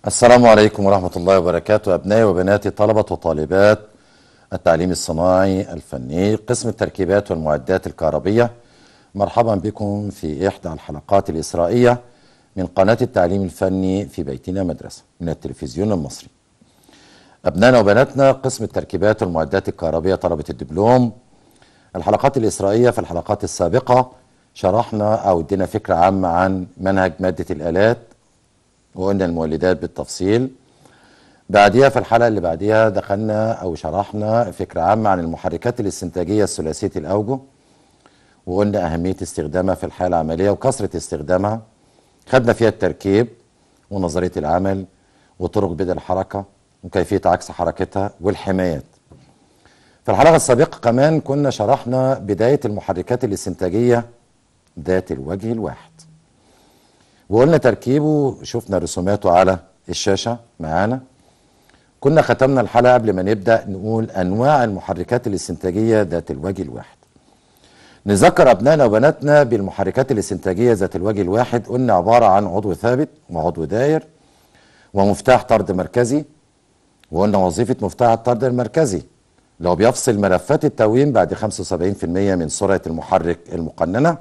السلام عليكم ورحمة الله وبركاته أبنائي وبناتي طلبة وطالبات التعليم الصناعي الفني قسم التركيبات والمعدات الكهربية مرحبا بكم في إحدى الحلقات الإسرائية من قناة التعليم الفني في بيتنا مدرسة من التلفزيون المصري أبنائنا وبناتنا قسم التركيبات والمعدات الكهربية طلبة الدبلوم الحلقات الإسرائيلية في الحلقات السابقة شرحنا أو ادينا فكرة عامة عن منهج مادة الآلات وقلنا المولدات بالتفصيل بعديها في الحلقة اللي بعديها دخلنا أو شرحنا فكرة عامة عن المحركات الاستنتاجية الثلاثية الأوجه وقلنا أهمية استخدامها في الحياة العملية وكثرة استخدامها خدنا فيها التركيب ونظرية العمل وطرق بدء الحركة وكيفية عكس حركتها والحمايات في الحلقة السابقة كمان كنا شرحنا بداية المحركات الاستنتاجية ذات الوجه الواحد وقلنا تركيبه شفنا رسوماته على الشاشة معانا كنا ختمنا الحلقة قبل ما نبدأ نقول أنواع المحركات الاستنتاجية ذات الوجه الواحد نذكر أبنائنا وبناتنا بالمحركات الاستنتاجية ذات الوجه الواحد قلنا عبارة عن عضو ثابت وعضو داير ومفتاح طرد مركزي وقلنا وظيفة مفتاح الطرد المركزي لو بيفصل ملفات التوين بعد 75% من سرعة المحرك المقننة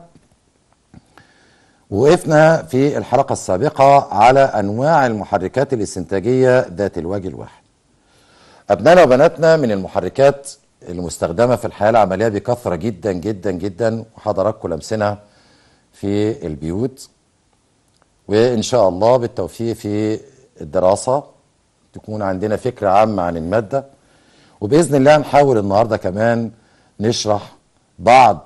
وقفنا في الحلقة السابقة على أنواع المحركات الاستنتاجية ذات الوجه الواحد أبنائنا وبناتنا من المحركات المستخدمة في الحياة العملية بكثرة جدا جدا جدا وحضراتكم لمسنا في البيوت وإن شاء الله بالتوفيق في الدراسة تكون عندنا فكرة عامة عن المادة وبإذن الله نحاول النهاردة كمان نشرح بعض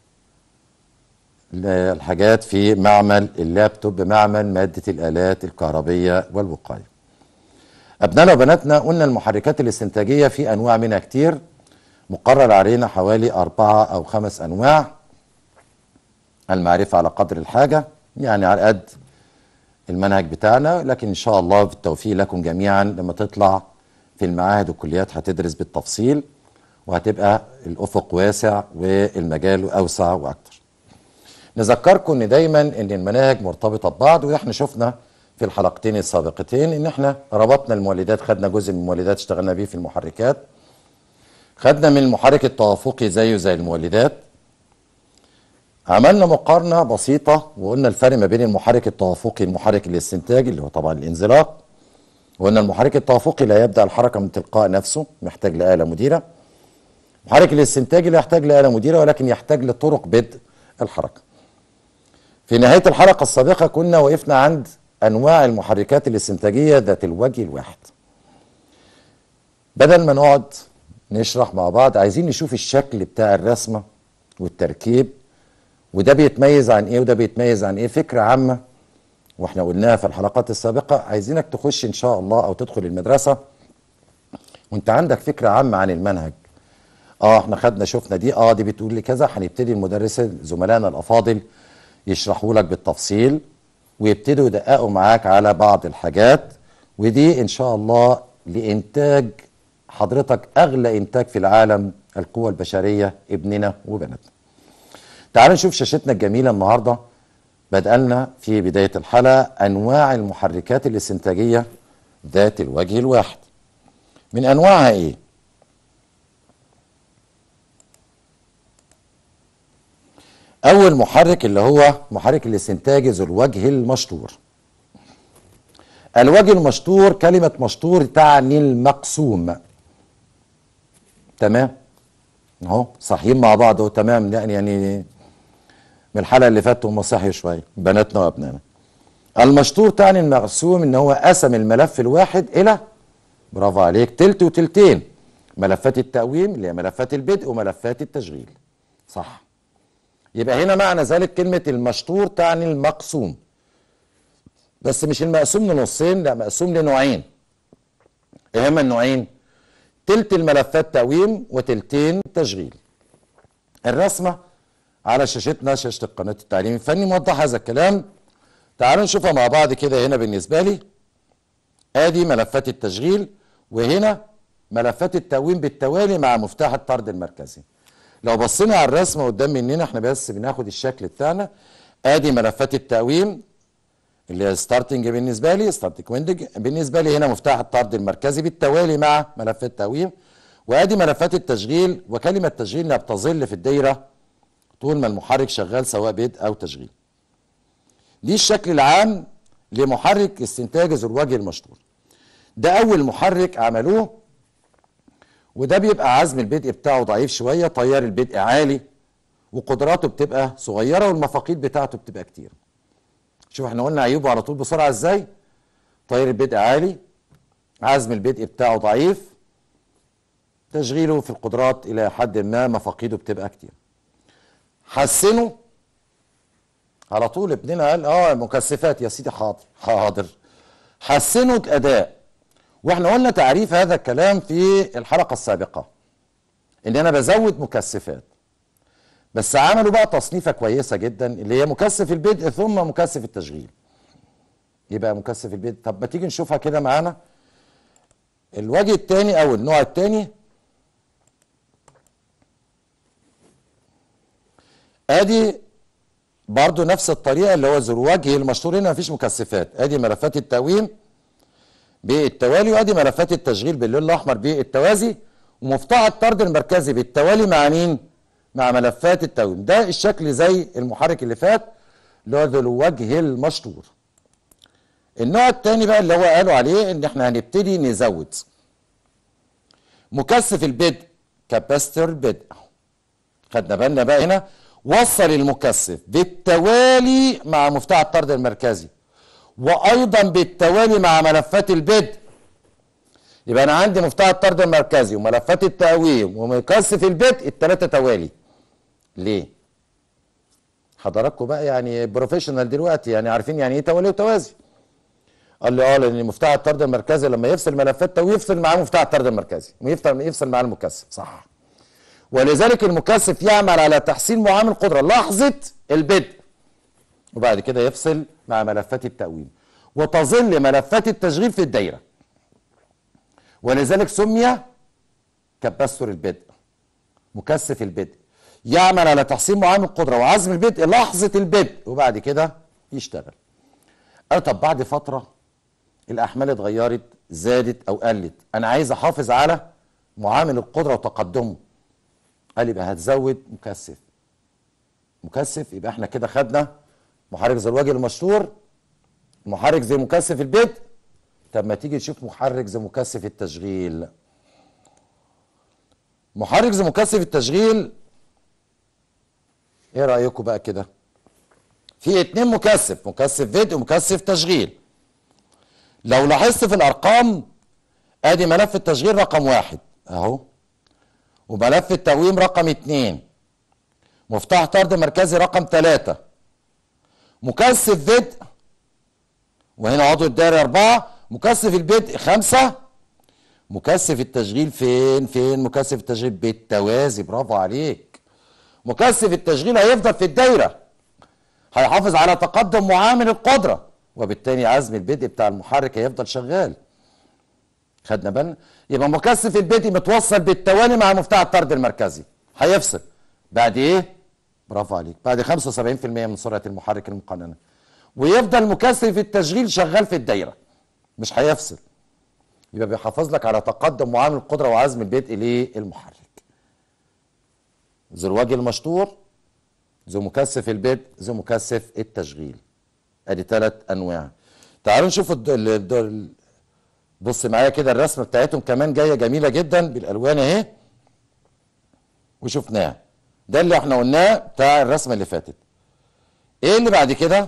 الحاجات في معمل اللابتوب معمل مادة الآلات الكهربية والوقاية أبنائنا وبناتنا قلنا المحركات الاستنتاجية في أنواع منها كتير مقرر علينا حوالي أربعة أو خمس أنواع المعرفة على قدر الحاجة يعني على قد المنهج بتاعنا لكن إن شاء الله بالتوفيق لكم جميعا لما تطلع في المعاهد والكليات هتدرس بالتفصيل وهتبقى الأفق واسع والمجال أوسع وأكتر نذكركم ان دايما ان المناهج مرتبطه ببعض واحنا شفنا في الحلقتين السابقتين ان احنا ربطنا المولدات خدنا جزء من المولدات اشتغلنا بيه في المحركات خدنا من المحرك التوافقي زيه زي المولدات عملنا مقارنة بسيطة وقلنا الفرق ما بين المحرك التوافقي المحرك الاستنتاجي اللي هو طبعا الانزلاق وقلنا المحرك التوافقي لا يبدأ الحركة من تلقاء نفسه محتاج لآلة مديرة المحرك الاستنتاجي لا يحتاج لآلة مديرة ولكن يحتاج لطرق بدء الحركة في نهاية الحلقة السابقة كنا وقفنا عند أنواع المحركات الاستنتاجية ذات الوجه الواحد بدل ما نقعد نشرح مع بعض عايزين نشوف الشكل بتاع الرسمة والتركيب وده بيتميز عن ايه وده بيتميز عن ايه فكرة عامة واحنا قلناها في الحلقات السابقة عايزينك تخش ان شاء الله او تدخل المدرسة وانت عندك فكرة عامة عن المنهج اه احنا خدنا شفنا دي اه دي بتقول لي كذا هنبتدي المدرسين زملائنا الافاضل يشرحوا لك بالتفصيل ويبتدوا يدققوا معاك على بعض الحاجات ودي ان شاء الله لانتاج حضرتك اغلى انتاج في العالم القوى البشريه ابننا وبناتنا. تعالوا نشوف شاشتنا الجميله النهارده بدأنا في بدايه الحلقه انواع المحركات الاستنتاجيه ذات الوجه الواحد. من انواعها ايه؟ أول محرك اللي هو محرك الاستنتاج ذو الوجه المشطور الوجه المشطور كلمة مشطور تعني المقسوم تمام اهو صاحيين مع بعض اهو تمام يعني يعني من الحلقة اللي فاتت هم صحيوا شوية بناتنا وأبنائنا المشطور تعني المقسوم ان هو قسم الملف الواحد إلى برافو عليك تلت وتلتين ملفات التقويم اللي هي ملفات البدء وملفات التشغيل صح يبقى هنا معنى ذلك كلمة المشطور تعني المقسوم بس مش المقسوم لنصين لا مقسوم لنوعين ايه هما النوعين تلت الملفات تقويم وتلتين تشغيل الرسمة على شاشتنا شاشة القناة التعليم الفني موضح هذا الكلام تعالوا نشوفها مع بعض كده هنا بالنسبة لي ادي ملفات التشغيل وهنا ملفات التقويم بالتوالي مع مفتاح الطرد المركزي لو بصينا على الرسمه قدام مننا احنا بس بناخد الشكل بتاعنا ادي ملفات التقويم اللي هي ستارتنج بالنسبه لي ستارتنج ويندنج بالنسبه لي هنا مفتاح الطرد المركزي بالتوالي مع ملفات التقويم وادي ملفات التشغيل وكلمه تشغيل انها بتظل في الدايره طول ما المحرك شغال سواء بدء او تشغيل دي الشكل العام لمحرك استنتاج الزرواجي المشطور ده اول محرك عملوه وده بيبقى عزم البدء بتاعه ضعيف شويه تيار البدء عالي وقدراته بتبقى صغيره والمفاقيد بتاعته بتبقى كتير شوف احنا قلنا عيوبه على طول بسرعه ازاي تيار البدء عالي عزم البدء بتاعه ضعيف تشغيله في القدرات الى حد ما مفاقيده بتبقى كتير حسنوا على طول ابننا قال اه مكثفات يا سيدي حاضر حاضر حسنوا الاداء واحنا قلنا تعريف هذا الكلام في الحلقه السابقه ان انا بزود مكثفات بس عملوا بقى تصنيفه كويسه جدا اللي هي مكثف البدء ثم مكثف التشغيل يبقى مكثف البدء طب ما تيجي نشوفها كده معانا الوجه الثاني او النوع الثاني ادي برضو نفس الطريقه اللي هو زروجه المشهور هنا مفيش مكثفات ادي ملفات التقويم بالتوالي وادي ملفات التشغيل باللون الاحمر بالتوازي ومفتاح الطرد المركزي بالتوالي مع مين؟ مع ملفات التقويم ده الشكل زي المحرك اللي فات اللي هو ذو الوجه المشطور النوع الثاني بقى اللي هو قالوا عليه ان احنا هنبتدي نزود مكثف البدء كاباستر بدء خدنا بالنا بقى هنا وصل المكثف بالتوالي مع مفتاح الطرد المركزي وايضا بالتوالي مع ملفات البدء يبقى انا عندي مفتاح الطرد المركزي وملفات التقويم ومكثف البدء الثلاثه توالي ليه حضراتكم بقى يعني بروفيشنال دلوقتي يعني عارفين يعني ايه توالي وتوازي قال لي اه لان مفتاح الطرد المركزي لما يفصل ملفات تو يفصل معاه مفتاح الطرد المركزي ويفصل يفصل معاه المكثف صح ولذلك المكثف يعمل على تحسين معامل قدره لحظه البدء وبعد كده يفصل مع ملفات التقويم وتظل ملفات التشغيل في الدايره ولذلك سمي كباستور البدء مكثف البدء يعمل على تحسين معامل القدره وعزم البدء لحظه البدء وبعد كده يشتغل قال طب بعد فتره الاحمال اتغيرت زادت او قلت انا عايز احافظ على معامل القدره وتقدمه قال يبقى هتزود مكثف مكثف يبقى احنا كده خدنا محرك زي الوجه المشهور محرك زي مكثف البدء طب ما تيجي نشوف محرك زي مكثف التشغيل محرك زي مكثف التشغيل ايه رايكم بقى كده في اتنين مكثف مكثف بدء ومكثف تشغيل لو لاحظت في الارقام ادي ملف التشغيل رقم واحد اهو وملف التقويم رقم اتنين مفتاح طرد مركزي رقم تلاتة مكثف بدء وهنا عضو الدائرة أربعة مكثف البدء خمسة مكثف التشغيل فين فين مكثف التشغيل بالتوازي برافو عليك مكثف التشغيل هيفضل في الدايرة هيحافظ على تقدم معامل القدرة وبالتالي عزم البدء بتاع المحرك هيفضل شغال خدنا بالنا يبقى مكثف البدء متوصل بالتوالي مع مفتاح الطرد المركزي هيفصل بعد ايه برافو عليك بعد 75% من سرعه المحرك المقننه ويفضل مكثف التشغيل شغال في الدايره مش هيفصل يبقى بيحافظ لك على تقدم معامل القدره وعزم البدء للمحرك ذو الوجه المشطور ذو مكثف البدء ذو مكثف التشغيل ادي ثلاث انواع تعالوا نشوف الد... الد... الد... بص معايا كده الرسمه بتاعتهم كمان جايه جميله جدا بالالوان اهي وشفناها ده اللي احنا قلناه بتاع الرسمه اللي فاتت ايه اللي بعد كده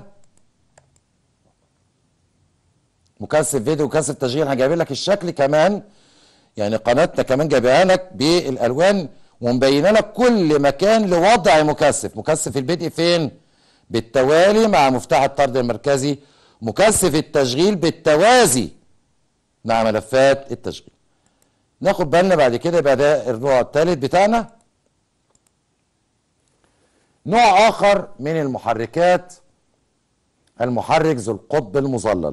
مكثف فيديو ومكثف تشغيل هجايب لك الشكل كمان يعني قناتنا كمان جايبها لك بالالوان ومبينه لك كل مكان لوضع مكثف مكثف البدء فين بالتوالي مع مفتاح الطرد المركزي مكثف التشغيل بالتوازي مع ملفات التشغيل ناخد بالنا بعد كده يبقى ده النوع الثالث بتاعنا نوع اخر من المحركات المحرك ذو القطب المظلل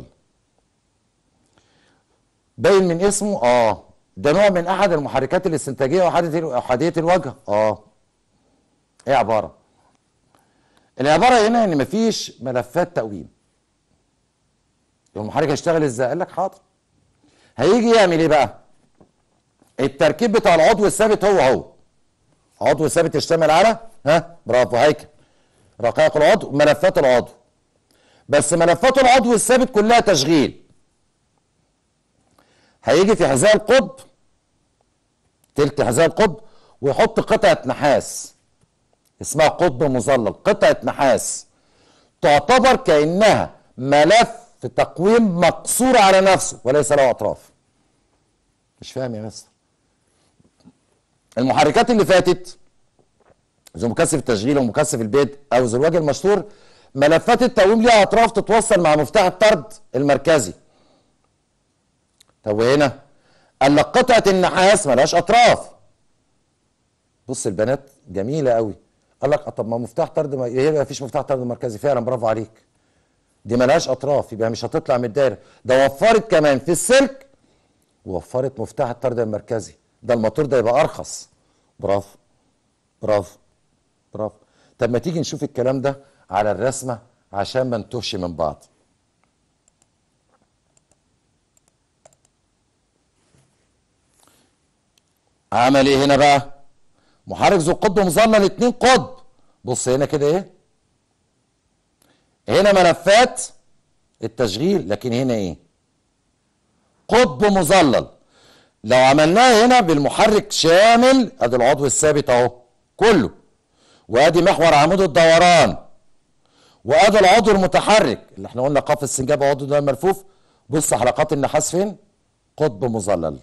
باين من اسمه اه ده نوع من احد المحركات الاستنتاجيه وحاديه احاديه الوجه اه ايه عباره العباره هنا ان مفيش ملفات تقويم المحرك هيشتغل ازاي قال لك حاضر هيجي يعمل ايه بقى التركيب بتاع العضو الثابت هو هو عضو ثابت يشتمل على ها برافو هيكل رقائق العضو ملفات العضو بس ملفات العضو الثابت كلها تشغيل هيجي في حذاء القطب تلت حذاء القطب ويحط قطعة نحاس اسمها قطب مظلل قطعة نحاس تعتبر كأنها ملف تقويم مقصور على نفسه وليس له أطراف مش فاهم يا مستر المحركات اللي فاتت زي مكثف التشغيل ومكثف البيت او زواج المشطور ملفات التقويم ليها اطراف تتوصل مع مفتاح الطرد المركزي طب وهنا قال لك قطعه النحاس ملهاش اطراف بص البنات جميله قوي قال لك طب ما مفتاح طرد ما هي ما فيش مفتاح طرد مركزي فعلا برافو عليك دي ملهاش اطراف يبقى مش هتطلع من الدايره ده وفرت كمان في السلك ووفرت مفتاح الطرد المركزي ده الموتور ده يبقى ارخص برافو برافو برافو طب ما تيجي نشوف الكلام ده على الرسمه عشان ما نتوهش من بعض عمل ايه هنا بقى محرك ذو قطب مظلل اتنين قطب بص هنا كده ايه هنا ملفات التشغيل لكن هنا ايه قطب مظلل لو عملناها هنا بالمحرك شامل ادي العضو الثابت اهو كله وادي محور عمود الدوران وادي العضو المتحرك اللي احنا قلنا قاف السنجاب عضو ده ملفوف بص حلقات النحاس فين قطب مظلل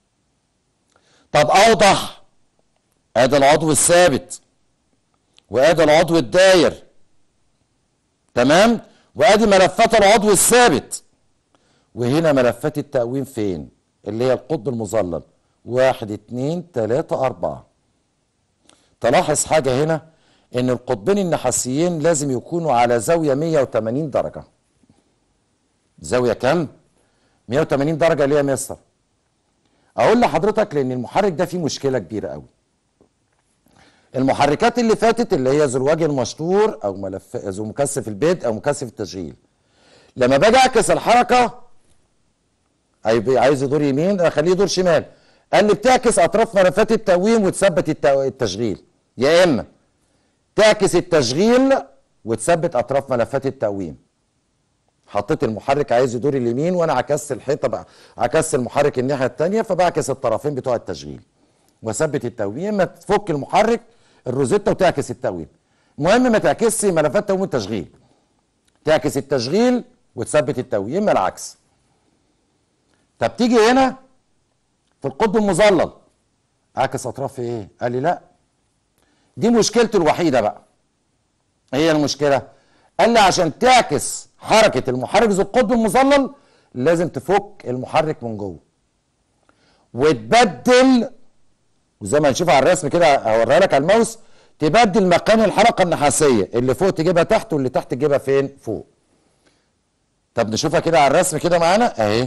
طب اوضح ادي العضو الثابت وادي العضو الداير تمام وادي ملفات العضو الثابت وهنا ملفات التقويم فين اللي هي القطب المظلل واحد اتنين تلاتة اربعة تلاحظ حاجة هنا ان القطبين النحاسيين لازم يكونوا على زاوية 180 درجة زاوية كم 180 درجة ليه يا مستر اقول لحضرتك لان المحرك ده فيه مشكلة كبيرة قوي المحركات اللي فاتت اللي هي زواج المشطور او ملف ذو مكثف البيت او مكثف التشغيل لما باجي اعكس الحركه أي عايز يدور يمين اخليه يدور شمال قال لي بتعكس اطراف ملفات التقويم وتثبت الت- التشغيل يا اما تعكس التشغيل وتثبت اطراف ملفات التقويم حطيت المحرك عايز يدور اليمين وانا عكست الحيطه بقى عكست المحرك الناحيه الثانيه فبعكس الطرفين بتوع التشغيل واثبت التقويم يا اما تفك المحرك الروزيتا وتعكس التقويم المهم ما تعكسش ملفات تقويم التشغيل تعكس التشغيل وتثبت التقويم اما العكس طب تيجي هنا في القطب المظلل اعكس اطراف ايه قال لي لا دي مشكلته الوحيده بقى هي المشكله قال لي عشان تعكس حركه المحرك ذو القطب المظلل لازم تفك المحرك من جوه وتبدل وزي ما هنشوف على الرسم كده هوريها لك على الماوس تبدل مكان الحلقه النحاسيه اللي فوق تجيبها تحت واللي تحت تجيبها فين فوق طب نشوفها كده على الرسم كده معانا اهي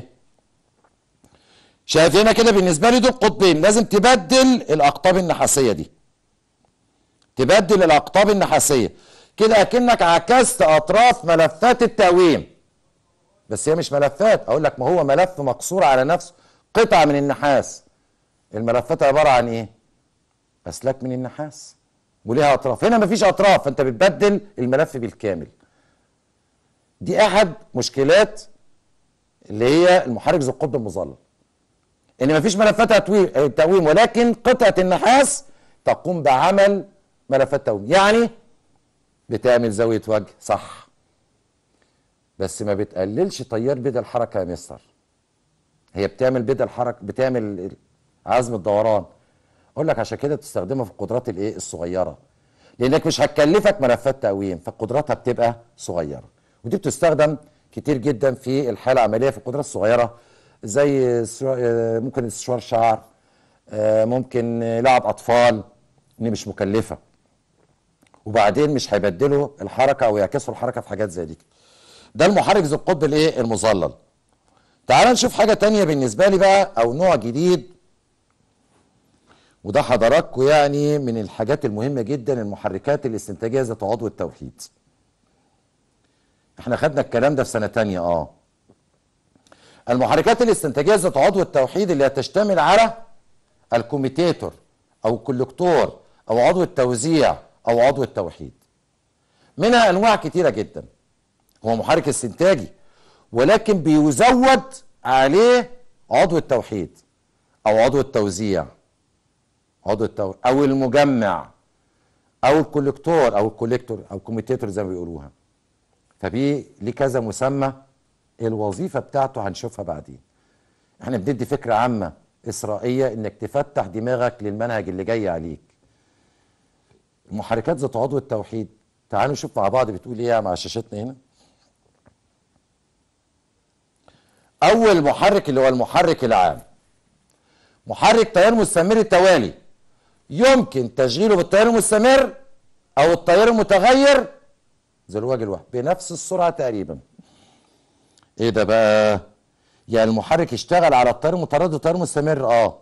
شايف هنا كده بالنسبه لي دول قطبين لازم تبدل الاقطاب النحاسيه دي تبدل الاقطاب النحاسيه كده اكنك عكست اطراف ملفات التقويم بس هي مش ملفات اقول لك ما هو ملف مقصور على نفسه قطعه من النحاس الملفات عباره عن ايه اسلاك من النحاس وليها اطراف هنا مفيش اطراف فانت بتبدل الملف بالكامل دي احد مشكلات اللي هي المحرك ذو القطب المظلل ان مفيش ملفات تقويم تقويم ولكن قطعه النحاس تقوم بعمل ملفات تقويم يعني بتعمل زاويه وجه صح بس ما بتقللش تيار بدء الحركه يا مستر هي بتعمل بدء الحركه بتعمل عزم الدوران اقول لك عشان كده بتستخدمها في القدرات الايه الصغيره لانك مش هتكلفك ملفات تقويم فقدراتها بتبقى صغيره ودي بتستخدم كتير جدا في الحاله العمليه في القدرات الصغيره زي سو- آه، ممكن استشوار شعر آه، ممكن آه، لعب اطفال ان مش مكلفه وبعدين مش هيبدلوا الحركه او يعكسوا الحركه في حاجات زي دي ده المحرك ذو القطب الايه المظلل تعال نشوف حاجه تانية بالنسبه لي بقى او نوع جديد وده حضراتكم يعني من الحاجات المهمه جدا المحركات الاستنتاجيه ذات عضو التوحيد احنا خدنا الكلام ده في سنه تانية اه المحركات الاستنتاجيه ذات عضو التوحيد اللي هتشتمل على الكوميتيتور او الكولكتور او عضو التوزيع او عضو التوحيد منها انواع كتيره جدا هو محرك استنتاجي ولكن بيزود عليه عضو التوحيد او عضو التوزيع عضو التو... او المجمع او الكولكتور او الكوليكتور او الكوميتيتور زي ما بيقولوها فبي ليه كذا مسمى الوظيفه بتاعته هنشوفها بعدين احنا بندي فكره عامه اسرائيه انك تفتح دماغك للمنهج اللي جاي عليك المحركات ذات عضو التوحيد تعالوا نشوف مع بعض بتقول ايه مع شاشتنا هنا اول محرك اللي هو المحرك العام محرك تيار مستمر التوالي يمكن تشغيله بالتيار المستمر او التيار المتغير زواج الواحد بنفس السرعه تقريبا ايه ده بقى يعني المحرك يشتغل على التيار المتردد والتيار المستمر اه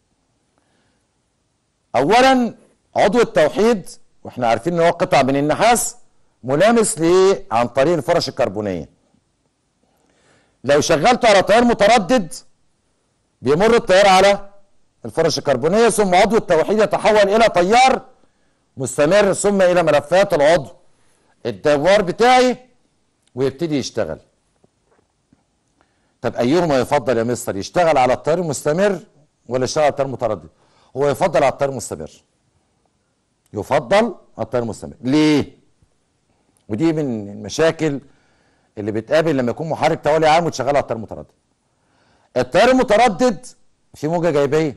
اولا عضو التوحيد واحنا عارفين ان هو قطع من النحاس ملامس ليه عن طريق الفرش الكربونيه لو شغلته على تيار متردد بيمر التيار على الفرش الكربونيه ثم عضو التوحيد يتحول الى تيار مستمر ثم الى ملفات العضو الدوار بتاعي ويبتدي يشتغل طب ايهما يفضل يا مستر يشتغل على التيار المستمر ولا يشتغل على التيار المتردد هو يفضل على التيار المستمر يفضل على التيار المستمر ليه ودي من المشاكل اللي بتقابل لما يكون محرك توالي عام وتشغله على التيار المتردد التيار المتردد في موجه جايبيه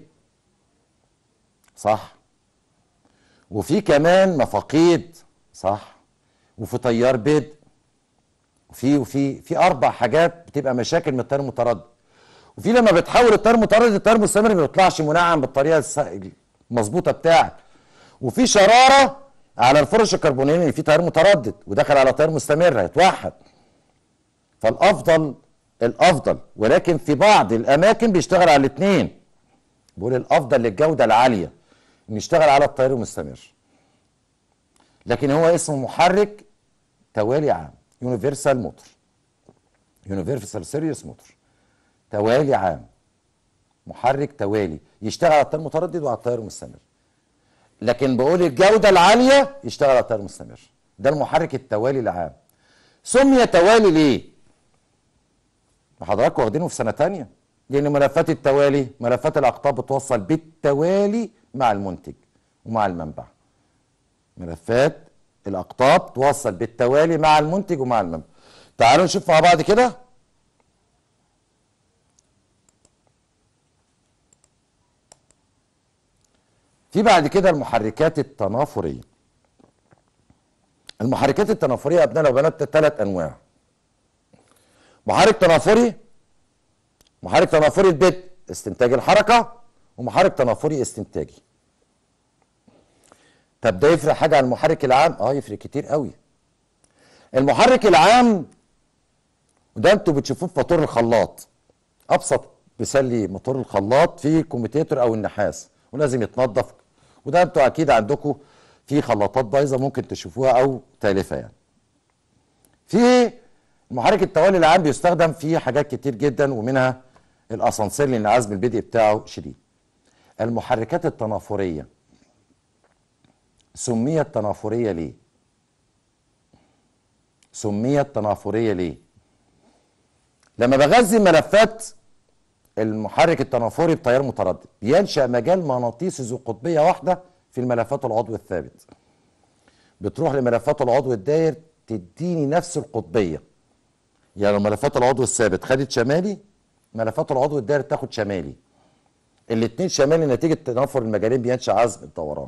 صح وفي كمان مفاقيد صح وفي تيار بدء وفي وفي في اربع حاجات بتبقى مشاكل من التيار المتردد وفي لما بتحول التيار المتردد التيار المستمر ما بيطلعش منعم بالطريقه المظبوطه بتاعك وفي شراره على الفرش الكربونيه ان في تيار متردد ودخل على تيار مستمر هيتوحد فالافضل الافضل ولكن في بعض الاماكن بيشتغل على الاثنين بقول الافضل للجوده العاليه ان يشتغل على التيار المستمر لكن هو اسمه محرك توالي عام يونيفرسال موتور يونيفرسال سيريس موتور توالي عام محرك توالي يشتغل على التيار المتردد وعلى التيار المستمر لكن بقول الجوده العاليه يشتغل على التيار المستمر ده المحرك التوالي العام سمي توالي ليه حضراتكم واخدينه في سنه تانية لان ملفات التوالي ملفات الاقطاب بتوصل بالتوالي مع المنتج ومع المنبع ملفات الاقطاب توصل بالتوالي مع المنتج ومع المنبع تعالوا نشوف مع بعض كده في بعد كده المحركات التنافريه المحركات التنافريه يا ابنائنا وبنات ثلاث انواع محرك تنافري محرك تنافري البدء استنتاج الحركه ومحرك تنافري استنتاجي طب ده يفرق حاجه عن المحرك العام اه يفرق كتير قوي المحرك العام وده انتوا بتشوفوه في موتور الخلاط ابسط مثال لي موتور الخلاط فيه كوميتيتور او النحاس ولازم يتنظف وده انتوا اكيد عندكم في خلاطات بايظه ممكن تشوفوها او تالفه يعني في المحرك التوالي العام بيستخدم في حاجات كتير جدا ومنها الاسانسير لان عزم البدء بتاعه شديد المحركات التنافريه سميت تنافريه ليه سميت تنافريه ليه لما بغذي ملفات المحرك التنافري بتيار متردد بينشا مجال مغناطيسي ذو قطبيه واحده في الملفات العضو الثابت بتروح لملفات العضو الداير تديني نفس القطبيه يعني ملفات العضو الثابت خدت شمالي ملفات العضو الداير تاخد شمالي الاثنين شمالي نتيجه تنافر المجالين بينشا عزم الدوران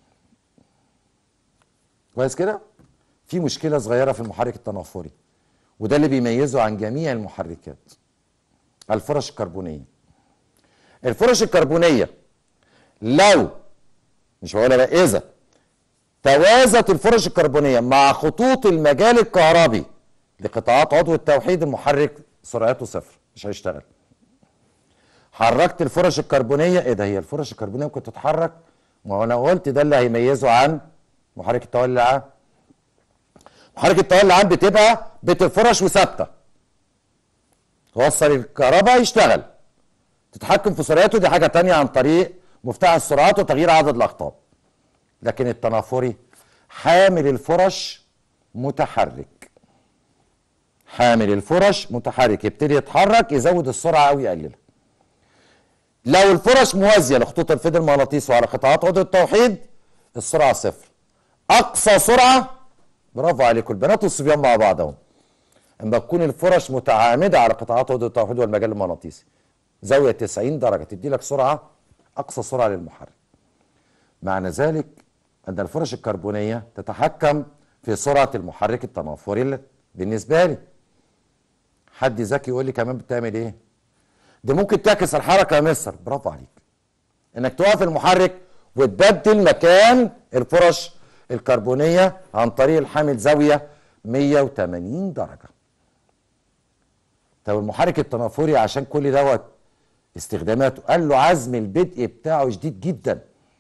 كويس كده في مشكله صغيره في المحرك التنافري وده اللي بيميزه عن جميع المحركات الفرش الكربونيه الفرش الكربونيه لو مش بقولها بقى اذا توازت الفرش الكربونيه مع خطوط المجال الكهربي لقطاعات عضو التوحيد المحرك سرعته صفر مش هيشتغل حركت الفرش الكربونيه ايه ده هي الفرش الكربونيه ممكن تتحرك ما هو انا قلت ده اللي هيميزه عن محرك التولي العام محرك التولي العام بتبقى بيت الفرش وثابته وصل الكهرباء يشتغل تتحكم في سرعته دي حاجه تانية عن طريق مفتاح السرعات وتغيير عدد الاقطاب لكن التنافري حامل الفرش متحرك حامل الفرش متحرك يبتدي يتحرك يزود السرعه او يقللها لو الفرش موازيه لخطوط الفيد المغناطيسي وعلى قطاعات عضو التوحيد السرعه صفر اقصى سرعه برافو عليكم البنات والصبيان مع بعض اهو اما تكون الفرش متعامده على قطاعات عضو التوحيد والمجال المغناطيسي زاويه 90 درجه تدي لك سرعه اقصى سرعه للمحرك معنى ذلك ان الفرش الكربونيه تتحكم في سرعه المحرك التنافري بالنسبه لي حد ذكي يقول لي كمان بتعمل ايه دي ممكن تعكس الحركه يا مستر برافو عليك انك توقف المحرك وتبدل مكان الفرش الكربونيه عن طريق الحامل زاويه 180 درجه طب المحرك التنافري عشان كل دوت استخداماته قال له عزم البدء بتاعه شديد جدا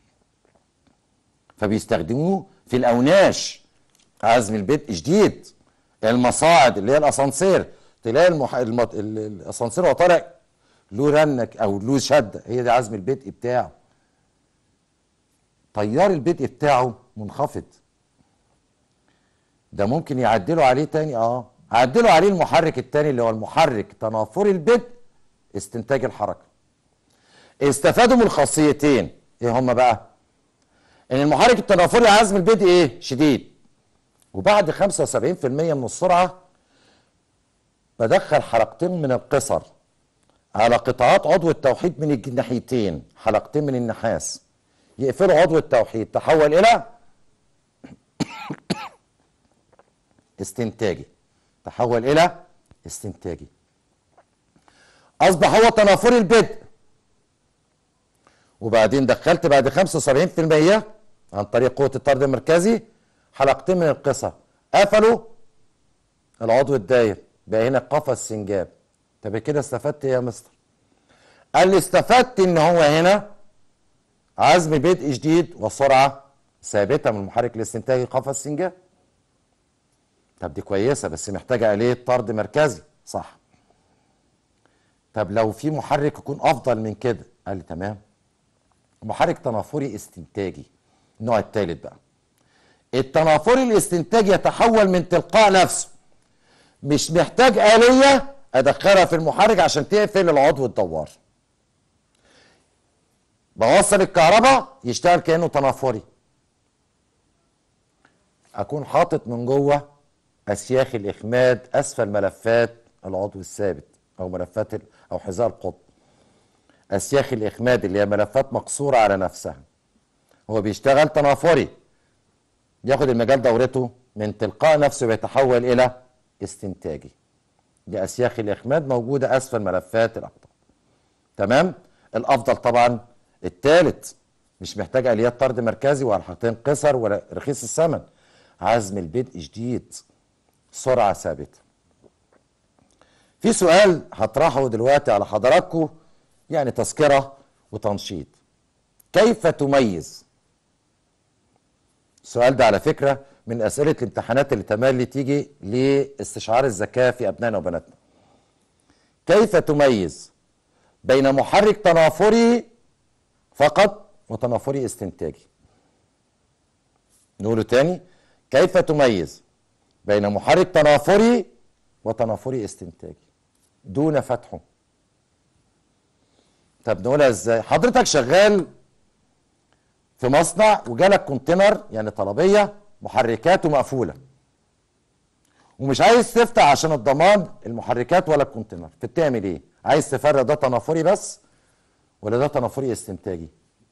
فبيستخدموه في الاوناش عزم البدء شديد المصاعد اللي هي الاسانسير تلاقي المح... المط... الاسانسير وهو طالع له رنك او له شده هي دي عزم البدء بتاعه تيار البدء بتاعه منخفض ده ممكن يعدلوا عليه تاني اه عدلوا عليه المحرك التاني اللي هو المحرك تنافري البدء استنتاج الحركه استفادوا من خاصيتين ايه هما بقى ان المحرك التنافري عزم البدء ايه شديد وبعد 75% من السرعه بدخل حلقتين من القصر على قطاعات عضو التوحيد من الناحيتين حلقتين من النحاس يقفلوا عضو التوحيد تحول الى استنتاجي تحول الى استنتاجي اصبح هو تنافري البدء وبعدين دخلت بعد 75% عن طريق قوه الطرد المركزي حلقتين من القصر قفلوا العضو الداير بقى هنا قفص سنجاب طب كده استفدت ايه يا مستر قال لي استفدت ان هو هنا عزم بدء جديد وسرعه ثابته من المحرك الاستنتاجي قفص سنجاب طب دي كويسه بس محتاجه اليه طرد مركزي صح طب لو في محرك يكون افضل من كده قال لي تمام محرك تنافري استنتاجي النوع الثالث بقى التنافري الاستنتاجي يتحول من تلقاء نفسه مش محتاج آلية أدخلها في المحرك عشان تقفل العضو الدوار بوصل الكهرباء يشتغل كأنه تنافري أكون حاطط من جوه أسياخ الإخماد أسفل ملفات العضو الثابت أو ملفات أو حذاء القطب أسياخ الإخماد اللي هي ملفات مقصورة على نفسها هو بيشتغل تنافري ياخد المجال دورته من تلقاء نفسه بيتحول إلى استنتاجي دي اسياخ الاخماد موجوده اسفل ملفات الاقطاب تمام الافضل طبعا الثالث مش محتاج اليات طرد مركزي ولا حاطين قصر ولا رخيص الثمن عزم البدء جديد سرعه ثابته في سؤال هطرحه دلوقتي على حضراتكم يعني تذكره وتنشيط كيف تميز السؤال ده على فكره من اسئله الامتحانات اللي تملي تيجي لاستشعار الذكاء في ابنائنا وبناتنا كيف تميز بين محرك تنافري فقط وتنافري استنتاجي نقوله تاني كيف تميز بين محرك تنافري وتنافري استنتاجي دون فتحه طب نقولها ازاي حضرتك شغال في مصنع وجالك كونتينر يعني طلبيه محركاته مقفوله ومش عايز تفتح عشان الضمان المحركات ولا الكونتينر فبتعمل ايه عايز تفرق ده تنافري بس ولا ده تنافري استنتاجي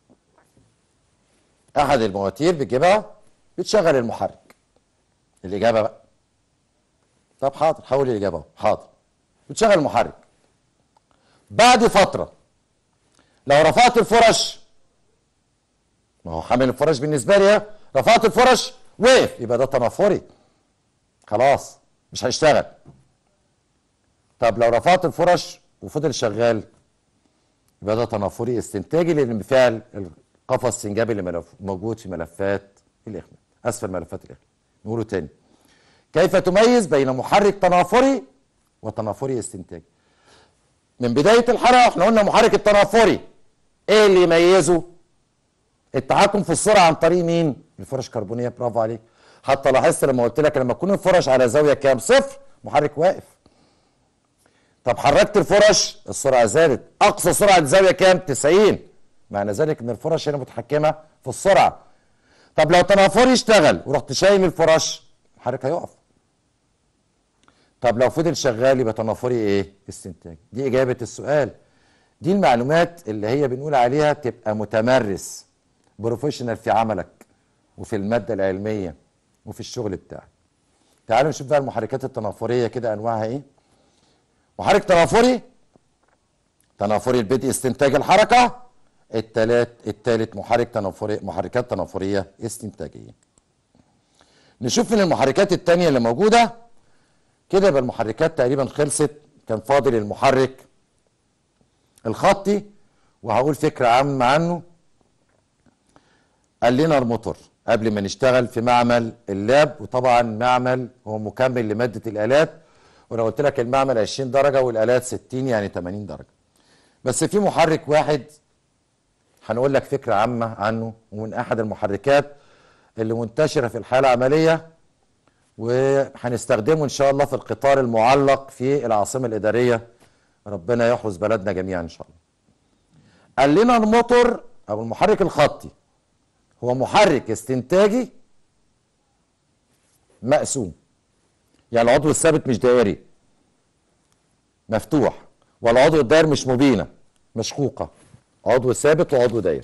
احد المواتير بتجيبها بتشغل المحرك الاجابه بقى طب حاضر حاول الاجابه اهو حاضر بتشغل المحرك بعد فتره لو رفعت الفرش ما هو حامل الفرش بالنسبه لي رفعت الفرش وقف يبقى ده تنافري خلاص مش هيشتغل طب لو رفعت الفرش وفضل شغال يبقى ده تنافري استنتاجي لان بالفعل القفص السنجابي اللي ملف موجود في ملفات الاخماد اسفل ملفات الاخماد نقوله تاني كيف تميز بين محرك تنافري وتنافري استنتاجي من بدايه الحلقه احنا قلنا محرك التنافري ايه اللي يميزه التحكم في السرعه عن طريق مين الفرش كربونيه برافو عليك حتى لاحظت لما قلت لك لما تكون الفرش على زاويه كام صفر محرك واقف طب حركت الفرش السرعه زادت اقصى سرعه زاويه كام 90 معنى ذلك ان الفرش هنا متحكمه في السرعه طب لو تنافري اشتغل ورحت شايل الفرش المحرك هيقف طب لو فضل شغال يبقى تنافري ايه استنتاج دي اجابه السؤال دي المعلومات اللي هي بنقول عليها تبقى متمرس بروفيشنال في عملك وفي الماده العلميه وفي الشغل بتاعك تعالوا نشوف بقى المحركات التنافريه كده انواعها ايه محرك تنافري تنافري البدء استنتاج الحركه التلات التالت محرك تنافري محركات تنافريه استنتاجيه نشوف من المحركات التانية اللي موجوده كده يبقى المحركات تقريبا خلصت كان فاضل المحرك الخطي وهقول فكره عامه عنه قال لنا الموتور قبل ما نشتغل في معمل اللاب وطبعا معمل هو مكمل لماده الالات ولو قلت لك المعمل 20 درجه والالات 60 يعني 80 درجه بس في محرك واحد هنقول لك فكره عامه عنه ومن احد المحركات اللي منتشره في الحياه العمليه وهنستخدمه ان شاء الله في القطار المعلق في العاصمه الاداريه ربنا يحرس بلدنا جميعا ان شاء الله قال لنا الموتور او المحرك الخطي هو محرك استنتاجي مقسوم يعني العضو الثابت مش دائري مفتوح والعضو الدائر مش مبينه مشقوقه عضو ثابت وعضو داير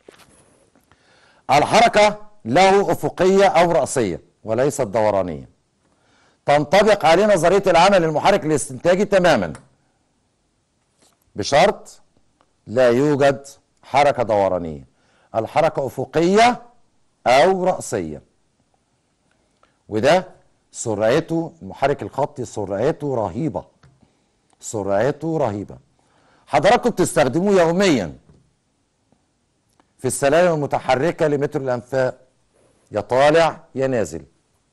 الحركه له افقيه او راسيه وليست دورانيه تنطبق عليه نظريه العمل المحرك الاستنتاجي تماما بشرط لا يوجد حركه دورانيه الحركه افقيه او راسيه وده سرعته المحرك الخطي سرعته رهيبه سرعته رهيبه حضراتكم بتستخدموه يوميا في السلالم المتحركه لمتر الانفاق يا طالع يا نازل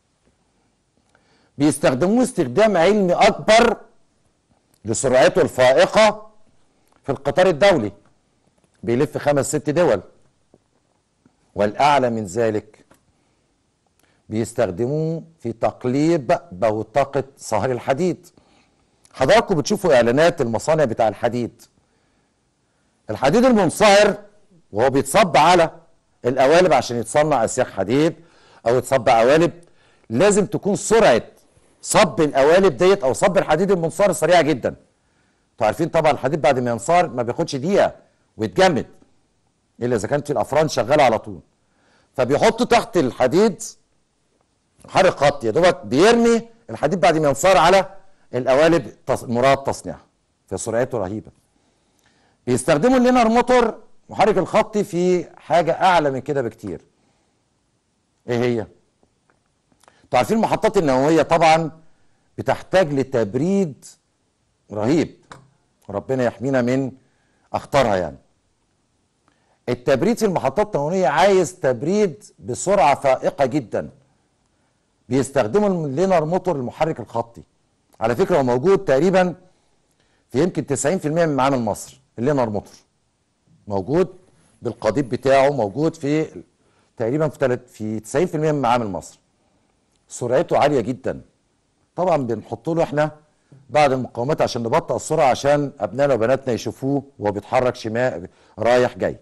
بيستخدموه استخدام علمي اكبر لسرعته الفائقه في القطار الدولي بيلف خمس ست دول والاعلى من ذلك بيستخدموه في تقليب بوتقه صهر الحديد حضراتكم بتشوفوا اعلانات المصانع بتاع الحديد الحديد المنصهر وهو بيتصب على القوالب عشان يتصنع اسياخ حديد او يتصب قوالب لازم تكون سرعه صب القوالب ديت او صب الحديد المنصهر سريعه جدا انتوا عارفين طبعا الحديد بعد ما ينصهر ما بياخدش دقيقه ويتجمد الا اذا كانت الافران شغاله على طول فبيحطوا تحت الحديد محرك خط يا دوبك بيرمي الحديد بعد ما ينصهر على القوالب مراد تصنيعها فسرعته رهيبه بيستخدموا اللينر موتور محرك الخطي في حاجه اعلى من كده بكتير ايه هي انتوا عارفين المحطات النوويه طبعا بتحتاج لتبريد رهيب ربنا يحمينا من اخطارها يعني التبريد في المحطات النوويه عايز تبريد بسرعه فائقه جدا بيستخدموا اللينر موتور المحرك الخطي على فكره هو موجود تقريبا في يمكن 90% من معامل مصر اللينر موتور موجود بالقضيب بتاعه موجود في تقريبا في تلت في 90% من معامل مصر سرعته عاليه جدا طبعا بنحط له احنا بعض المقاومات عشان نبطئ السرعه عشان ابنائنا وبناتنا يشوفوه وهو بيتحرك شمال رايح جاي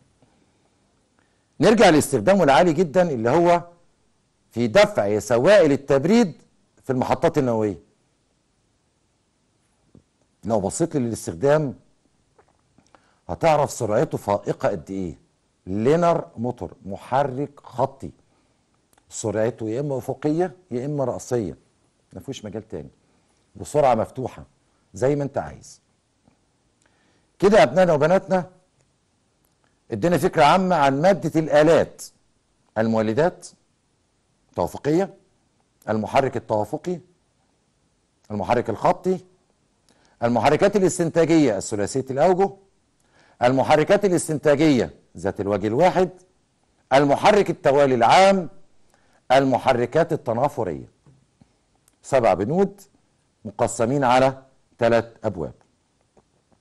نرجع لاستخدامه العالي جدا اللي هو في دفع سوائل التبريد في المحطات النوويه لو بصيت للاستخدام هتعرف سرعته فائقه قد ايه لينر موتور محرك خطي سرعته يا اما افقيه يا اما راسيه ما فيهوش مجال تاني بسرعه مفتوحه زي ما انت عايز كده ابنائنا وبناتنا ادينا فكره عامه عن ماده الالات المولدات توافقيه المحرك التوافقي المحرك الخطي المحركات الاستنتاجيه الثلاثيه الاوجه المحركات الاستنتاجيه ذات الوجه الواحد المحرك التوالي العام المحركات التنافريه سبع بنود مقسمين على ثلاث ابواب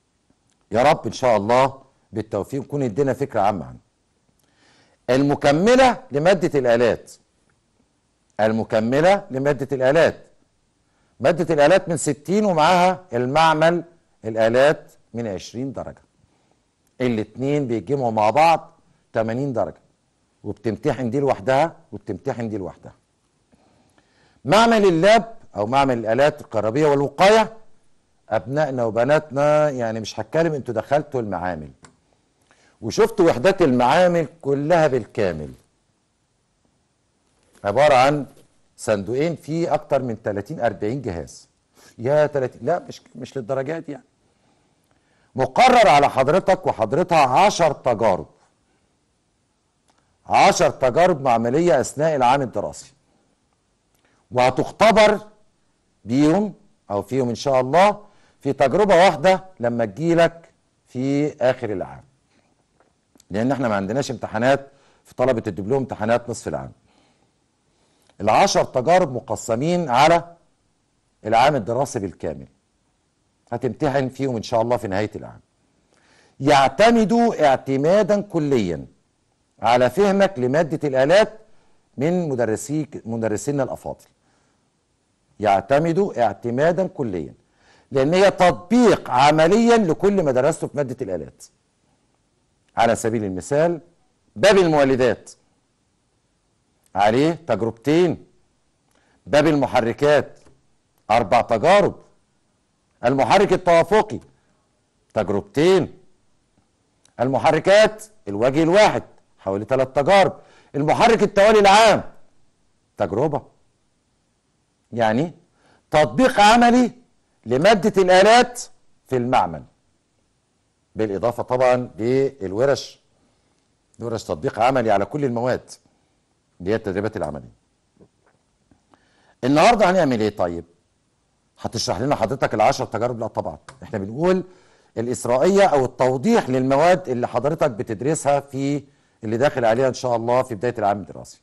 يا رب ان شاء الله بالتوفيق نكون ادينا فكره عامه عنه المكمله لماده الالات المكمله لماده الالات ماده الالات من 60 ومعاها المعمل الالات من 20 درجه الاتنين بيتجمعوا مع بعض 80 درجه وبتمتحن دي لوحدها وبتمتحن دي لوحدها معمل اللاب او معمل الالات الكهربيه والوقايه ابنائنا وبناتنا يعني مش هتكلم انتوا دخلتوا المعامل وشفتوا وحدات المعامل كلها بالكامل عباره عن صندوقين فيه اكتر من 30 40 جهاز يا 30 لا مش مش للدرجات يعني مقرر على حضرتك وحضرتها 10 تجارب 10 تجارب معمليه اثناء العام الدراسي وهتختبر بيهم او فيهم ان شاء الله في تجربه واحده لما تجيلك في اخر العام لان احنا ما عندناش امتحانات في طلبه الدبلوم امتحانات نصف العام العشر تجارب مقسمين على العام الدراسي بالكامل هتمتحن فيهم ان شاء الله في نهايه العام يعتمدوا اعتمادا كليا على فهمك لماده الالات من مدرسيك مدرسينا الافاضل يعتمدوا اعتمادا كليا لان هي تطبيق عمليا لكل ما درسته في ماده الالات على سبيل المثال باب المولدات عليه تجربتين باب المحركات اربع تجارب المحرك التوافقي تجربتين المحركات الوجه الواحد حوالي ثلاث تجارب المحرك التوالي العام تجربه يعني تطبيق عملي لمادة الآلات في المعمل بالإضافة طبعا للورش ورش تطبيق عملي على كل المواد اللي هي التدريبات العملية النهاردة هنعمل ايه طيب هتشرح لنا حضرتك العشر تجارب لا طبعا احنا بنقول الإسرائية أو التوضيح للمواد اللي حضرتك بتدرسها في اللي داخل عليها إن شاء الله في بداية العام الدراسي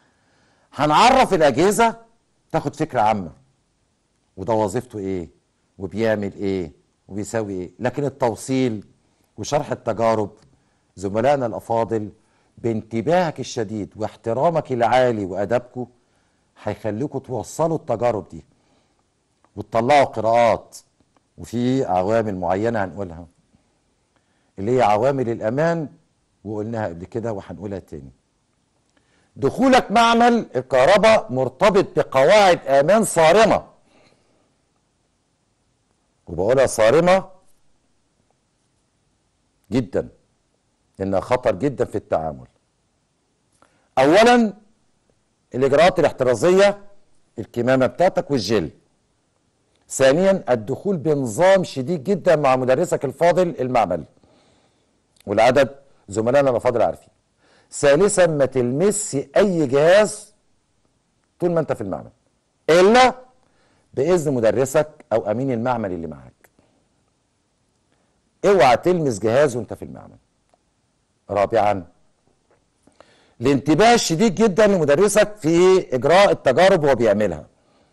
هنعرف الأجهزة تاخد فكرة عامة وده وظيفته ايه وبيعمل ايه وبيساوي ايه لكن التوصيل وشرح التجارب زملائنا الافاضل بانتباهك الشديد واحترامك العالي وادبكم هيخليكم توصلوا التجارب دي وتطلعوا قراءات وفي عوامل معينه هنقولها اللي هي عوامل الامان وقلناها قبل كده وهنقولها تاني دخولك معمل الكهرباء مرتبط بقواعد امان صارمه وبقولها صارمه جدا لانها خطر جدا في التعامل اولا الاجراءات الاحترازيه الكمامه بتاعتك والجل ثانيا الدخول بنظام شديد جدا مع مدرسك الفاضل المعمل والعدد زملائنا الافاضل عارفين ثالثا ما تلمس اي جهاز طول ما انت في المعمل الا باذن مدرسك او امين المعمل اللي معاك اوعى تلمس جهاز وانت في المعمل رابعا الانتباه الشديد جدا لمدرسك في اجراء التجارب وهو بيعملها